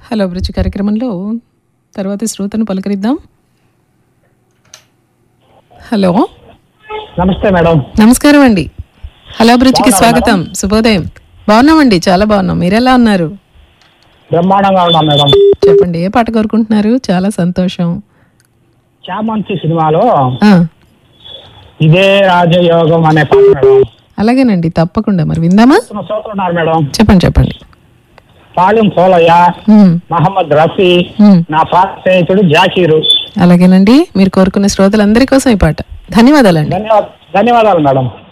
Hello అభిరుచి కార్యక్రమంలో తర్వాతి శ్రోతను పలకరిద్దాం హలో నమస్తే మేడం నమస్కారం అండి హలో అభిరుచికి స్వాగతం శుభోదయం బాగున్నామండి చాలా బాగున్నాం మీరెలా ఉన్నారు బ్రహ్మాండంగా ఉన్నాం మేడం చెప్పండి ఏ పాట కోరుకుంటున్నారు చాలా సంతోషం చామంతి సినిమాలో ఆ, ఇదే రాజయోగం అనే పాట మేడం అలాగేనండి తప్పకుండా మరి విందామా సోదరు ఉన్నారు మేడం చెప్పండి చెప్పండి పాలెం పోలయ్య ఉమ్, మహమ్మద్ రఫీ ఉమ్. నా పాత స్నేహితుడు జాకీరు అలాగేనండి మీరు కోరుకున్న శ్రోతలందరి కోసం ఈ పాట ధన్యవాదాలండి ధన్యవాద ధన్యవాదాలు మేడం